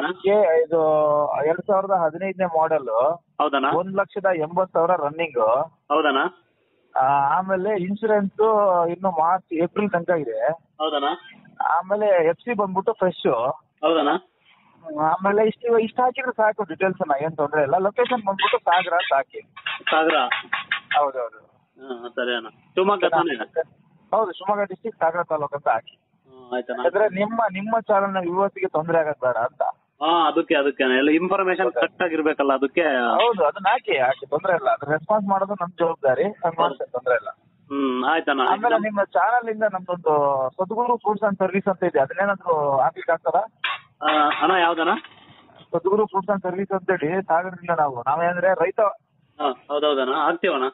ಅದಕ್ಕೆ ಇದು ಎರಡ್ ಸಾವಿರದ ಹದಿನೈದನೇ ಮಾಡೆಲ್ ಹೌದಣ್ಣ ಒಂದ್ ಲಕ್ಷದ ಎಂಬತ್ ಸಾವಿರ ರನ್ನಿಂಗ್ ಹೌದಣ್ಣ ಆಮೇಲೆ ಇನ್ಶೂರೆನ್ಸ್ ಇನ್ನು ಮಾರ್ಚ್ ಏಪ್ರಿಲ್ ತನಕ ಇದೆ ಹೌದಣ್ಣ ಆಮೇಲೆ ಎಫ್ ಸಿ ಬಂದ್ಬಿಟ್ಟು ಫ್ರೆಶ್ ಹೌದಣ್ಣ ಆಮೇಲೆ ಇಷ್ಟು ಇಷ್ಟು ಹಾಕಿದ್ರೆ ಸಾಕು ಡೀಟೇಲ್ಸ್ ಏನ್ ತೊಂದ್ರೆ ಇಲ್ಲ ಲೊಕೇಶನ್ ಬಂದ್ಬಿಟ್ಟು ಸಾಗರ ಅಂತ ಹಾಕಿ ಸಾಗರ ಹೌದೌದು ಹಾಂ ಸರಿ ಅಣ್ಣ ಶಿವಮೊಗ್ಗ ತಾನೇ ಹೌದು ಶಿವಮೊಗ್ಗ ಡಿಸ್ಟಿಕ್ ಸಾಗರ ತಾಲೂಕು ಅಂತ ಹಾಕಿ ಹ್ಮ್, ಆಯ್ತಣ್ಣ ಯಾಕಂದ್ರೆ ನಿಮ್ಮ ನಿಮ್ಮ ಚಾನಲ್ ನ ಇವತ್ತಿಗೆ ತೊಂದರೆ ಆಗದ್ ಬೇಡ ಅಂತ ಹಾ ಅದಕ್ಕೆ ಅದಕ್ಕೆ ಎಲ್ಲ ಇನ್ಫಾರ್ಮೇಶನ್ ಕರೆಕ್ಟ್ ಆಗಿರ್ಬೇಕಲ್ಲ ಅದಕ್ಕೆ ಹೌದು ಅದನ್ನ ಹಾಕಿ ಹಾಕಿ ತೊಂದ್ರೆ ಇಲ್ಲ ಅದು ರೆಸ್ಪಾನ್ಸ್ ಮಾಡೋದು ನಮ್ ಜವಾಬ್ದಾರಿ ಹಂಗ್ ಮಾಡ್ತೇನೆ ತೊಂದ್ರೆ ಇಲ್ಲ ಹ್ಮ್ ಆಯ್ತಣ್ಣ ಆಮೇಲೆ ನಿಮ್ಮ ಚಾನಲ್ ಇಂದ ನಮ್ದೊಂದು ಸದ್ಗುರು ಫುಡ್ಸ್ ಅಂಡ್ ಸರ್ವಿಸ್ ಅಂತ ಇದೆ ಅದನ್ನೇನಾದ್ರು ಹಾಕ್ಲಿಕ್ಕೆ ಆಗ್ತದ ಆ, ಅಣ್ಣ ಯಾವ್ದಣ್ಣ ಸದ್ಗುರು ಫುಡ್ಸ್ ಅಂಡ್ ಸರ್ವಿಸ್ ಅಂತೇಳಿ ಸಾಗರದಿಂದ ನಾವು ನಾವೇಂದ್ರೆ ರೈತ ಹಾ ಹೌದೌದಣ್ಣ ಆಗ್ತೀವಣ್ಣ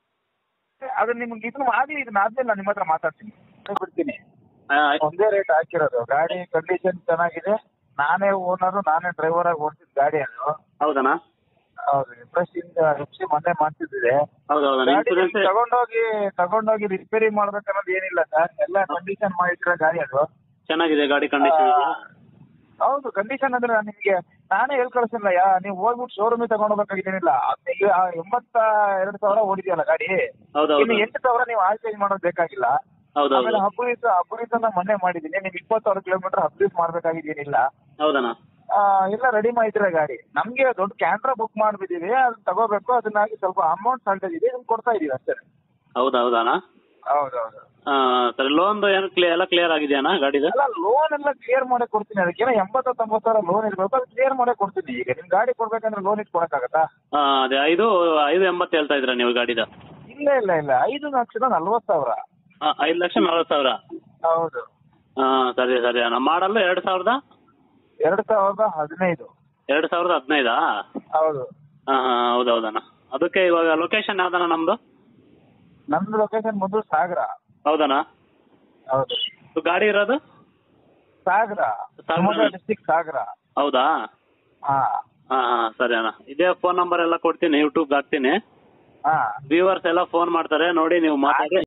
ಅದನ್ನ ನಿಮ್ಗೆ ಇದನ್ನ ಆಗ್ಲಿ ಇದನ್ನ ಆದ್ಮೇಲೆ ನಾನು ನಿಮ್ಮ ಹತ್ರ ಮಾತಾಡ್ತೀನಿ ಬಿಡ್ತೀನಿ ಆ, ಆಯ್ತು. ಒಂದೇ ರೇಟ್ ಹಾಕಿರೋದು ಗಾಡಿ ಕಂಡೀಷನ್ ಚೆನ್ನಾಗಿದೆ ನಾನೇ ಓನರ್ ನಾನೇ ಡ್ರೈವರ್ ಆಗಿ ಓಡಿಸಿದ ಗಾಡಿ ಅದು ಹೌದಣ್ಣ ಹೌದು ಫ್ರೆಶ್ ಇಂದ ಎಫ್ ಸಿ ಮೊನ್ನೆ ಮಾಡ್ತಿದ್ದೆ ಹೌದೌದಣ್ಣ ಗಾಡಿ ಇನ್ಸೂರೆನ್ಸ್ ತಗೊಂಡೋಗಿ ತಗೊಂಡೋಗಿ ರಿಪೇರಿ ಮಾಡ್ಬೇಕನ್ನೋದು ಏನಿಲ್ಲ ಸರ್ ಎಲ್ಲ ಕಂಡೀಷನ್ ಮಾಡಿಟ್ಟಿರೋ ಗಾಡಿ ಅದು ಚೆನ್ನಾಗಿದೆ ಗಾಡಿ ಕಂಡೀಷನ್ ಆ, ಹೌದು ಕಂಡೀಷನ್ ಅಂದ್ರೆ ನಾನು ನಿಮ್ಗೆ ನಾನೇ ಹೇಳ್ ಕಳ್ಸಿಲ್ಲ ಯಾ ನೀವು ಹೋಗ್ಬಿಟ್ಟು ಶೋರೂಮಿಗೆ ತಗೊಂಡೋಗ್ಬೇಕಾಗಿದ್ದೇನಿಲ್ಲ ಈಗ ಎಂಬತ್ತ ಎರಡು ಸಾವಿರ ಓಡಿದೆಯಲ್ಲ ಗಾಡಿ ಹೌದೌದು ಇನ್ನು ಎಂಟು ಸಾವಿರ ನೀವು ಆಯಿಲ್ ಚೇಂಜ್ ಮಾಡೋದು ಬೇಕಾಗಿಲ್ಲ ಹೌದೌದು ಆಮೇಲೆ ಹಬ್ಬರಿಸ ಹಬ್ಬರಿಸನ್ನ ಮೊನ್ನೆ ಮಾಡಿದ್ದೀನಿ ನೀವು ಇಪ್ಪತ್ತು ಸಾವಿರ ಕಿಲೋಮೀಟರ್ ಹಬ್ಬರಿಸ್ ಮಾಡ್ಬೇಕಾಗಿದ್ದೇನಿಲ್ಲ ಹೌದಣ್ಣ ಆ, ಎಲ್ಲ ರೆಡಿ ಮಾಡಿದ್ರೆ ಗಾಡಿ ನಮ್ಗೆ ದೊಡ್ಡ ಕ್ಯಾಂಟ್ರಾ ಬುಕ್ ಮಾಡ್ಬಿಟ್ಟಿವಿ ಅದನ್ನ ತಗೋಬೇಕು ಅದನ್ನಾಗಿ ಸ್ವಲ್ಪ ಅಮೌಂಟ್ ಸಾಲ್ಟೇಜ್ ಇದೆ ಇದನ್ನ ಕೊಡ್ತಾ ಇದೀವಿ ಅಷ್ಟೇ ಹೌದಾ ಹೌದಣ್ಣ ಹೌದೌದು ಆ, ಸರಿ ಲೋನ್ದು ಏನು ಕ್ಲಿಯರ್ ಎಲ್ಲ ಕ್ಲಿಯರ್ ಆಗಿದೆಯಣ್ಣ ಗಾಡಿದು ಅಲ್ಲ ಲೋನ್ ಎಲ್ಲ ಕ್ಲಿಯರ್ ಮಾಡೇ ಕೊಡ್ತೀನಿ ಅದಕ್ಕೇನೋ ಎಂಬತ್ತು ತೊಂಬತ್ತು ಸಾವಿರ ಲೋನ್ ಇರ್ಬೇಕು ಅದು ಕ್ಲಿಯರ್ ಮಾಡೇ ಕೊಡ್ತೀನಿ ಈಗ ನಿಮ್ ಗಾಡಿ ಕೊಡ್ಬೇಕಂದ್ರೆ ಲೋನ್ ಇಟ್ಟು ಕೊಡಕ್ಕಾಗತ್ತಾ ಆ, ಅದೇ ಐದು ಐದು ಎಂಬತ್ತು ಹೇಳ್ತಾ ಇದ್ರ ನೀವು ಗಾಡಿದ ಇಲ್ಲ ಇಲ್ಲ ಇಲ್ಲ ಐದು ಲಕ್ಷದ ನಲ್ವತ್ತು ಸಾವಿರ ಆ, ಐದು ಲಕ್ಷ ನಲ್ವತ್ತು ಸಾವಿರ ಹೌದು ಹಾಂ ಸರಿ ಸರಿ ಅಣ್ಣ ಮಾಡಲು ಎರಡು ಸಾವಿರದ ಎರಡು ಸಾವಿರದ ಹದಿನೈದು ಎರಡು ಸಾವಿರದ ಹದಿನೈದಾ ಹೌದು ಹಾಂ ಹಾಂ ಹೌದೌದಣ್ಣ ಅದಕ್ಕೆ ಇವಾಗ ಲೊಕೇಶನ್ ಯಾವ್ದಣ್ಣ ನಮ್ಮದು ನಮ್ದು ಲೊಕೇಶನ್ ಮೊದಲು ಸಾಗರ ಹೌದಣ್ಣ ಹೌದು ಇದು ಗಾಡಿ ಇರೋದು ಸಾಗರ ಸಾಗರ. ಶಿವಮೊಗ್ಗ ಡಿಸ್ಟಿಕ್ ಸಾಗರ ಹೌದಾ ಹಾ ಹಾಂ ಹಾಂ ಸರಿ ಅಣ್ಣ ಇದೇ ಫೋನ್ ನಂಬರ್ ಎಲ್ಲ ಕೊಡ್ತೀನಿ ಯೂಟ್ಯೂಬ್ಗೆ ಹಾಕ್ತೀನಿ ಹಾ ವ್ಯೂವರ್ಸ್ ಎಲ್ಲ ಫೋನ್ ಮಾಡ್ತಾರೆ ನೋಡಿ ನೀವು ಮಾತಾಡಿ